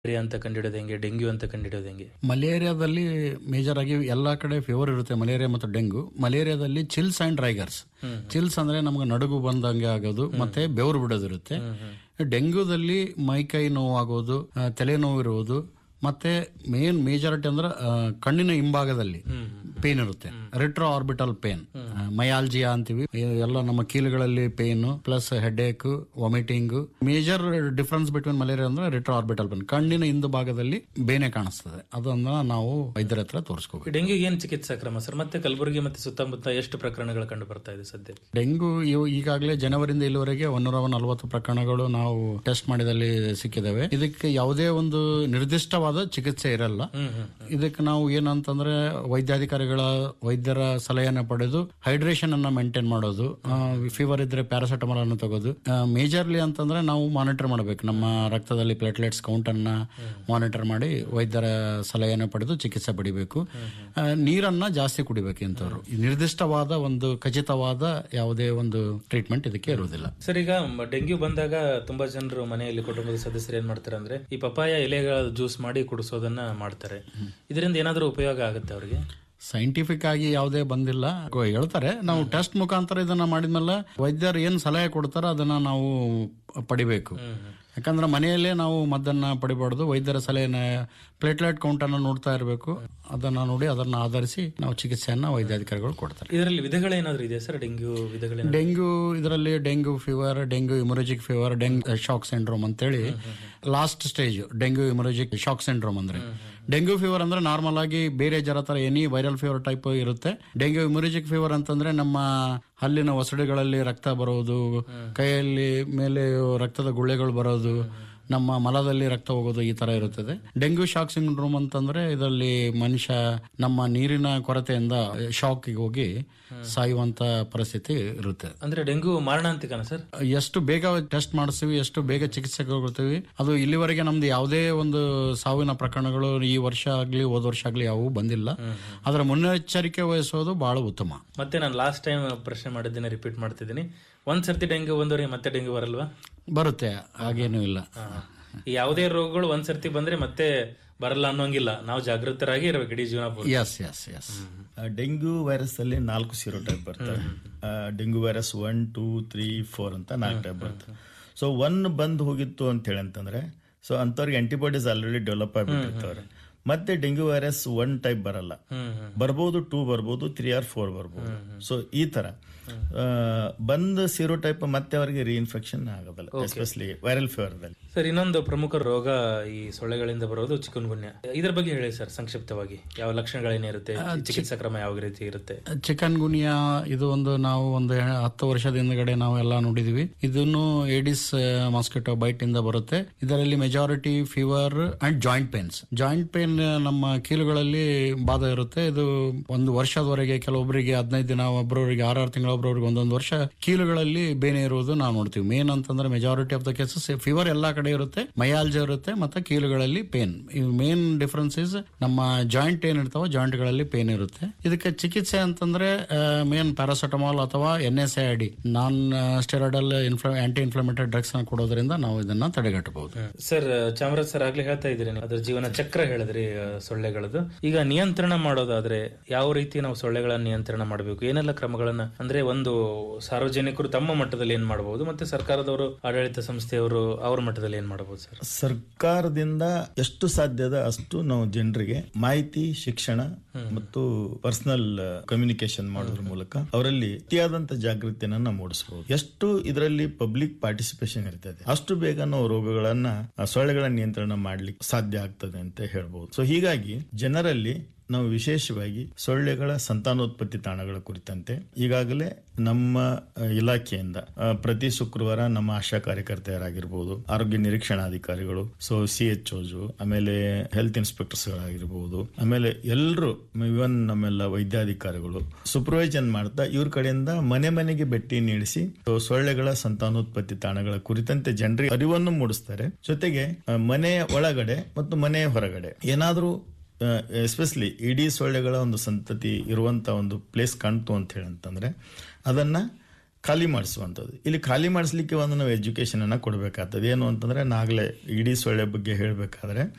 Malaria ಅಂತ ಕಂಡಿಡಿಯೋದು ಹೆಂಗೆ dengue ಅಂತ ಕಂಡಿಡಿಯೋದು ಹೆಂಗೆ ಮಲೇರಿಯಾದಲ್ಲಿ ಮೇಜರ್ ಆಗಿ ಎಲ್ಲಾ ಕಡೆ ಫೀವರ್ ಇರುತ್ತೆ ಮಲೇರಿಯಾ ಮತ್ತು ಡೆಂಗು ಮಲೇರಿಯಾದಲ್ಲಿ ಚಿಲ್ಸ್ ಅಂಡ್ ಡ್ರೈಗರ್ಸ್ ಚಿಲ್ಸ್ ಅಂದ್ರೆ ನಮ್ಗೆ ನಡುಗು ಬಂದಂಗೆ ಆಗೋದು ಮತ್ತೆ ಬೆವರು ಬಿಡೋದಿರುತ್ತೆ ಡೆಂಗ್ಯೂದಲ್ಲಿ ಮೈಕೈ ನೋವು ಆಗೋದು ಆ, ತಲೆನೋವು ಇರುವುದು ಮತ್ತೆ ಮೇನ್ ಮೇಜಾರಿಟಿ ಅಂದ್ರೆ ಆ, ಕಣ್ಣಿನ ಹಿಂಭಾಗದಲ್ಲಿ ಪೇನ್ ಇರುತ್ತೆ ರೆಟ್ರೋ ಆರ್ಬಿಟಲ್ ಪೇನ್ ಮಯಾಲ್ಜಿಯಾ ಅಂತೀವಿ ಈ ಎಲ್ಲ ನಮ್ಮ ಕೀಲುಗಳಲ್ಲಿ pain plus headache vomiting major difference between malaria ಅಂದ್ರೆ ರೆಟ್ರೋ ಆರ್ಬಿಟಲ್ ಪೇನ್ ಕಣ್ಣಿನ ಹಿಂದು ಭಾಗದಲ್ಲಿ ಬೇನೆ ಕಾಣಿಸ್ತದೆ ಅದನ್ನ ನಾವು ವೈದ್ಯರ ಹತ್ರ ತೋರಿಸ್ಕೋಬೇಕು ಡೆಂಗ್ಯೂ ಏನ್ ಚಿಕಿತ್ಸಾ ಕ್ರಮ ಸರ್ ಮತ್ತೆ ಕಲಬುರಗಿ ಮತ್ತೆ ಸುತ್ತಮುತ್ತ ಎಷ್ಟು ಪ್ರಕರಣಗಳು ಕಂಡು ಬರ್ತಾ ಇದೆ ಸದ್ಯ ಡೆಂಗು ಇವು ಈಗಾಗಲೇ ಜನವರಿಂದ ಇಲ್ಲಿವರೆಗೆ ಒಂದೂರ ನಲವತ್ತು ಪ್ರಕರಣಗಳು ನಾವು ಟೆಸ್ಟ್ ಮಾಡಿದಲ್ಲಿ ಸಿಕ್ಕಿದಾವೆ ಇದಕ್ಕೆ ಯಾವುದೇ ಒಂದು ನಿರ್ದಿಷ್ಟವಾದ ಚಿಕಿತ್ಸೆ ಇರಲ್ಲ ಇದಕ್ಕೆ ನಾವು ಏನಂತಂದ್ರೆ ವೈದ್ಯಾಧಿಕಾರಿಗಳ ವೈದ್ಯರ ಸಲಹೆಯನ್ನು ಪಡೆದು ಹೈಡ್ರೇಷನ್ ಅನ್ನ ಮೇಂಟೈನ್ ಮಾಡೋದು ಫೀವರ್ ಇದ್ರೆ ಪ್ಯಾರಾಸೆಟಮಾಲ್ ಅನ್ನು ತಗೋದು ಮೇಜರ್ಲಿ ಅಂತಂದ್ರೆ ನಾವು ಮಾನಿಟರ್ ಮಾಡಬೇಕು ನಮ್ಮ ರಕ್ತದಲ್ಲಿ ಪ್ಲೇಟ್ಲೆಟ್ಸ್ ಕೌಂಟ್ ಅನ್ನ ಮಾನಿಟರ್ ಮಾಡಿ ವೈದ್ಯರ ಸಲಹೆಯನ್ನು ಪಡೆದು ಚಿಕಿತ್ಸೆ ಪಡಿಬೇಕು ಆ, ನೀರನ್ನ ಜಾಸ್ತಿ ಕುಡಿಬೇಕು ಇಂಥವ್ರು ಈ ನಿರ್ದಿಷ್ಟವಾದ ಒಂದು ಖಚಿತವಾದ ಯಾವುದೇ ಒಂದು ಟ್ರೀಟ್ಮೆಂಟ್ ಇದಕ್ಕೆ ಇರುವುದಿಲ್ಲ ಸರ್ ಈಗ ಮ- ಡೆಂಗ್ಯೂ ಬಂದಾಗ ತುಂಬಾ ಜನರು ಮನೆಯಲ್ಲಿ ಕುಟುಂಬದ ಸದಸ್ಯರು ಏನ್ ಮಾಡ್ತಾರೆ ಅಂದ್ರೆ ಈ ಪಪಾಯ ಎಲೆಗಳ ಜ್ಯೂಸ್ ಮಾಡಿ ಕುಡಿಸೋದನ್ನ ಮಾಡ್ತಾರೆ ಇದರಿಂದ ಏನಾದರೂ ಉಪಯೋಗ ಆಗುತ್ತೆ ಅವರಿಗೆ ಸೈಂಟಿಫಿಕ್ ಆಗಿ ಯಾವುದೇ ಬಂದಿಲ್ಲ ಗೊ- ಹೇಳ್ತಾರೆ ನಾವು ಟೆಸ್ಟ್ ಮುಖಾಂತರ ಇದನ್ನ ಮಾಡಿದ್ಮೇಲೆ ವೈದ್ಯರು ಏನ್ ಸಲಹೆ ಕೊಡ್ತಾರೋ ಅದನ್ನ ನಾವು ಪಡಿಬೇಕು ಯಾಕಂದ್ರೆ ಮನೆಯಲ್ಲೇ ನಾವು ಮದ್ದನ್ನ ಪಡಿಬಾರ್ದು ವೈದ್ಯರ ಸಲಹೆನ ಪ್ಲೇಟ್ಲೆಟ್ ಕೌಂಟ್ ಅನ್ನು ನೋಡ್ತಾ ಇರಬೇಕು ಅದನ್ನ ನೋಡಿ ಅದನ್ನ ಆಧರಿಸಿ ನಾವು ಚಿಕಿತ್ಸೆಯನ್ನ ವೈದ್ಯಾಧಿಕಾರಿಗಳು ಕೊಡ್ತಾರೆ ಇದರಲ್ಲಿ ವಿಧಗಳೇನಾದ್ರೂ ಇದೆ ಸರ್ ಡೆಂಗ್ಯೂ ವಿಧಗಳೇನಾದ್ರು ಡೆಂಗ್ಯೂ ಇದರಲ್ಲಿ dengue fever dengue haemorrhagic fever dengue shock syndrome ಅಂತೇಳಿ last stage dengue haemorrhagic shock syndrome ಅಂದ್ರೆ ಡೆಂಗ್ಯೂ ಫೀವರ್ ಅಂದ್ರೆ ನಾರ್ಮಲ್ ಆಗಿ ಬೇರೆ ಜ್ವರ ತರ ಎನಿ ವೈರಲ್ ಫೀವರ್ ಟೈಪ್ ಇರುತ್ತೆ ಡೆಂಗ್ಯೂ ಇಮೊರಜಿಕ್ ಫೀವರ್ ಅಂತಂದ್ರೆ ನಮ್ಮ ಹಲ್ಲಿನ ಒಸಡುಗಳಲ್ಲಿ ರಕ್ತ ಬರೋದು ಕೈಯಲ್ಲಿ ಮೇಲೆ ರಕ್ತದ ಗುಳ್ಳೆಗಳು ಬರೋದು ನಮ್ಮ ಮಲದಲ್ಲಿ ರಕ್ತ ಹೋಗೋದು ಈ ತರ ಇರುತ್ತದೆ ಡೆಂಗ್ಯೂ ಶಾಕ್ ಸಿಂಡ್ರೋಮ್ ಅಂತಂದ್ರೆ ಇದರಲ್ಲಿ ಮನುಷ್ಯ ನಮ್ಮ ನೀರಿನ ಕೊರತೆಯಿಂದ ಶಾಕ್ಗೆ ಹೋಗಿ ಸಾಯುವಂತ ಪರಿಸ್ಥಿತಿ ಇರುತ್ತೆ ಅಂದ್ರೆ ಡೆಂಗ್ಯೂ ಮಾರಣಾಂತಿಕನ ಸರ್ ಎಷ್ಟು ಬೇಗ ಟೆಸ್ಟ್ ಮಾಡಿಸ್ತೀವಿ ಎಷ್ಟು ಬೇಗ ಚಿಕಿತ್ಸೆ ಕೊಡ್ತೀವಿ ಅದು ಇಲ್ಲಿವರೆಗೆ ನಮ್ದು ಯಾವುದೇ ಒಂದು ಸಾವಿನ ಪ್ರಕರಣಗಳು ಈ ವರ್ಷ ಆಗ್ಲಿ ಹೋದ ವರ್ಷ ಆಗ್ಲಿ ಯಾವುವು ಬಂದಿಲ್ಲ ಅದರ ಮುನ್ನೆಚ್ಚರಿಕೆ ವಹಿಸೋದು ಬಹಳ ಉತ್ತಮ ಮತ್ತೆ ನಾನು ಲಾಸ್ಟ್ ಟೈಮ್ ಪ್ರಶ್ನೆ ಮಾಡಿದ್ದೇನೆ ರಿಪೀಟ್ ಮಾಡ್ತಿದ್ದೀನಿ ಒಂದ್ ಸರ್ತಿ ಡೆಂಗ್ಯೂ ಬಂದವ್ರಿಗೆ ಮತ್ತೆ ಡೆಂಗ್ಯೂ ಬರಲ್ವಾ ಬರುತ್ತೆ ಹಾಗೇನೂ ಇಲ್ಲ ಹಾ. ಈ ಯಾವುದೇ ರೋಗಗಳು ಒಂದ್ ಸರ್ತಿ ಬಂದ್ರೆ ಮತ್ತೆ ಬರಲ್ಲ ಅನ್ನೋಂಗಿಲ್ಲ ನಾವು ಜಾಗೃತರಾಗಿ ಇರ್ಬೇಕು ಇಡೀ ಜೀವನ ಪೂರ್ತಿ. ಎಸ್ ಎಸ್ ಎಸ್ ಆ, ಡೆಂಗ್ಯೂ ವೈರಸ್ ಅಲ್ಲಿ ನಾಲ್ಕು ಸೀರೋ ಟೈಪ್ ಬರ್ತವೆ ಆ, dengue virus one two three four ಅಂತ ನಾಲ್ಕು ಟೈಪ್ ಬರ್ತವೆ ಸೊ ಒನ್ ಬಂದ್ ಹೋಗಿತ್ತು ಅಂತ ಹೇಳಿ ಅಂತಂದ್ರೆ ಸೊ ಅಂಥವ್ರಿಗೆ ಆಂಟಿಬಾಡೀಸ್ ಆಲ್ರೆಡಿ ಡೆವಲಪ್ ಆಗಿಬಿಟ್ಟಿರ್ತಾರೆ ಮತ್ತೆ ಡೆಂಗ್ಯೂ ವೈರಸ್ ಒನ್ ಟೈಪ್ ಬರಲ್ಲ ಬರ್ಬೋದು ಟೂ ಬರ್ಬೋದು ತ್ರೀ ಆರ್ ಫೋರ್ ಬರ್ಬೋದು ಸೊ ಈ ತರ ಆ, ಬಂದ್ ಸೀರೋ ಟೈಪ್ ಮತ್ತೆ ಅವರಿಗೆ ರೀಇನ್ಫೆಕ್ಷನ್ ಆಗೋದಿಲ್ಲ ಎಸ್ಪೆಷಲಿ ವೈರಲ್ ಫೀವರ್ದಲ್ಲಿ ಸರ್ ಇನ್ನೊಂದು ಪ್ರಮುಖ ರೋಗ ಈ ಸೊಳ್ಳೆಗಳಿಂದ ಬರೋದು ಚಿಕನ್ಗುನ್ಯ ಇದ್ರ ಬಗ್ಗೆ ಹೇಳಿ ಸರ್ ಸಂಕ್ಷಿಪ್ತವಾಗಿ ಯಾವ ಲಕ್ಷಣಗಳೇನಿರುತ್ತೆ ಚಿಕಿತ್ಸಾ ಕ್ರಮ ಯಾವ ರೀತಿ ಇರುತ್ತೆ ಚಿಕನ್ ಗುನಿಯಾ ಇದು ಒಂದು ನಾವು ಒಂದು ಹತ್ತು ವರ್ಷದ ಹಿಂದ್ಗಡೆ ನಾವು ಎಲ್ಲ ನೋಡಿದ್ವಿ ಇದನ್ನು ಏಡಿಸ್ ಮಾಸ್ಕಿಟೋ ಬೈಟ್ ಇಂದ ಬರುತ್ತೆ ಇದರಲ್ಲಿ majority fever and joint pains joint pain ನಮ್ಮ ಕೀಲುಗಳಲ್ಲಿ ಬಾಧ ಇರುತ್ತೆ ಇದು ಒಂದು ವರ್ಷದವರೆಗೆ ಕೆಲವೊಬ್ಬರಿಗೆ ಹದಿನೈದು ದಿನ ಒಬ್ಬರವರಿಗೆ ಆರಾರು ತಿಂಗಳ ಒಬ್ಬರವರಿಗೆ ಒಂದೊಂದು ವರ್ಷ ಕೀಲುಗಳಲ್ಲಿ ಬೇನೆ ಇರುವುದು ನಾವು ನೋಡ್ತೀವಿ ಮೇನ್ ಅಂತಂದ್ರೆ majority of the cases fever ಎಲ್ಲಾ ಕಡೆ ಇರುತ್ತೆ ಮಯಾಲ್ಜ ಇರುತ್ತೆ ಮತ್ತೆ ಕೀಲುಗಳಲ್ಲಿ ಪೇನ್ ಮೇನ್ ಡಿಫರೆನ್ಸ್ ಇಸ್ ನಮ್ಮ ಜಾಯಿಂಟ್ ಏನ್ ಇರ್ತಾವ ಜಾಯಿಂಟ್ ಗಳಲ್ಲಿ ಪೇನ್ ಇರುತ್ತೆ ಇದಕ್ಕೆ ಚಿಕಿತ್ಸೆ ಅಂತಂದ್ರೆ ಮೇನ್ ಪ್ಯಾರಾಸೆಟಮಾಲ್ ಅಥವಾ N S I D non steroidal anti inflammatory drugs ನ ಕೊಡೋದ್ರಿಂದ ನಾವು ಇದನ್ನ ತಡೆಗಟ್ಟಬಹುದು ಸರ್ ಚಾಮರಾಜ್ ಸರ್ ಆಗ್ಲೇ ಹೇಳ್ತಾ ಇದ್ದೀರಿ ನೀವು ಅದ್ರ ಜೀವನ ಚಕ್ರ ಹೇಳಿದ್ರಿ ಆ, ಸೊಳ್ಳೆಗಳದ್ದು ಈಗ ನಿಯಂತ್ರಣ ಮಾಡೋದಾದ್ರೆ ಯಾವ ರೀತಿ ನಾವು ಸೊಳ್ಳೆಗಳನ್ನ ನಿಯಂತ್ರಣ ಮಾಡಬೇಕು ಏನೆಲ್ಲ ಕ್ರಮಗಳನ್ನ ಅಂದ್ರೆ ಒಂದು ಸಾರ್ವಜನಿಕರು ತಮ್ಮ ಮಟ್ಟದಲ್ಲಿ ಏನ್ ಮಾಡಬಹುದು ಮತ್ತೆ ಸರ್ಕಾರದವರು ಆಡಳಿತ ಸಂಸ್ಥೆಯವರು ಅವ್ರ ಮಟ್ಟದಲ್ಲಿ ಏನ್ ಮಾಡಬಹುದು ಸರ್ ಸರ್ಕಾರದಿಂದ ಎಷ್ಟು ಸಾಧ್ಯದ ಅಷ್ಟು ನಾವು ಜನರಿಗೆ ಮಾಹಿತಿ ಶಿಕ್ಷಣ ಮತ್ತು ಪರ್ಸನಲ್ ಕಮ್ಯುನಿಕೇಶನ್ ಮಾಡೋದ್ರ ಮೂಲಕ ಅವರಲ್ಲಿ ಅತಿಯಾದಂತ ಜಾಗೃತಿಯನ್ನ ನಾವು ಮೂಡಿಸಬಹುದು ಎಷ್ಟು ಇದರಲ್ಲಿ ಪಬ್ಲಿಕ್ ಪಾರ್ಟಿಸಿಪೇಷನ್ ಇರ್ತದೆ ಅಷ್ಟು ಬೇಗ ನಾವು ರೋಗಗಳನ್ನ ಆ, ಸೊಳ್ಳೆಗಳ ನಿಯಂತ್ರಣ ಮಾಡ್ಲಿಕ್ಕೆ ಸಾಧ್ಯ ಆಗ್ತದೆ ಅಂತ ಹೇಳ್ಬಹುದು ಸೊ ಹೀಗಾಗಿ ಜನರಲ್ಲಿ ನಾವು ವಿಶೇಷವಾಗಿ ಸೊಳ್ಳೆಗಳ ಸಂತಾನೋತ್ಪತ್ತಿ ತಾಣಗಳ ಕುರಿತಂತೆ ಈಗಾಗಲೇ ನಮ್ಮ ಅ, ಇಲಾಖೆಯಿಂದ ಅ, ಪ್ರತಿ ಶುಕ್ರವಾರ ನಮ್ಮ ಆಶಾ ಕಾರ್ಯಕರ್ತೆಯರಾಗಿರ್ಬೋದು ಆರೋಗ್ಯ ನಿರೀಕ್ಷಣಾಧಿಕಾರಿಗಳು ಸೊ ಸಿ ಎಚ್ ಆಮೇಲೆ ಹೆಲ್ತ್ ಇನ್ಸ್ಪೆಕ್ಟರ್ಸ್ ಗಳಾಗಿರ್ಬೋದು ಆಮೇಲೆ ಎಲ್ಲರೂ ಇವನ್ ನಮ್ಮೆಲ್ಲ ವೈದ್ಯಾಧಿಕಾರಿಗಳು ಸೂಪರ್ವೈಸನ್ ಮಾಡ್ತಾ ಇವ್ರ ಕಡೆಯಿಂದ ಮನೆ ಮನೆಗೆ ಭೇಟಿ ನೀಡಿಸಿ ಸೊ ಸೊಳ್ಳೆಗಳ ಸಂತಾನೋತ್ಪತ್ತಿ ತಾಣಗಳ ಕುರಿತಂತೆ ಜನರಿಗೆ ಅರಿವನ್ನು ಮೂಡಿಸ್ತಾರೆ ಜೊತೆಗೆ ಅ, ಮನೆಯ ಒಳಗಡೆ ಮತ್ತು ಮನೆಯ ಹೊರಗಡೆ ಏನಾದರೂ ಎಸ್ಪೆಷಲಿ ಇಡೀ ಸೊಳ್ಳೆಗಳ ಒಂದು ಸಂತತಿ ಇರುವಂತ ಒಂದು ಪ್ಲೇಸ್ ಕಾಣ್ತು ಅಂತ ಹೇಳಿ ಅಂತಂದ್ರೆ ಅದನ್ನ ಖಾಲಿ ಮಾಡಿಸುವಂಥದ್ದು ಇಲ್ಲಿ ಖಾಲಿ ಮಾಡಿಸ್ಲಿಕ್ಕೆ ಒಂದು ನಾವು ಎಜುಕೇಶನ್ ಅನ್ನ ಕೊಡಬೇಕಾಗ್ತದೆ ಏನು ಅಂತಂದ್ರೆ ನಾಗಲೇ ಇಡೀ ಸೊಳ್ಳೆ ಬಗ್ಗೆ ಹೇಳಬೇಕಾದ್ರೆ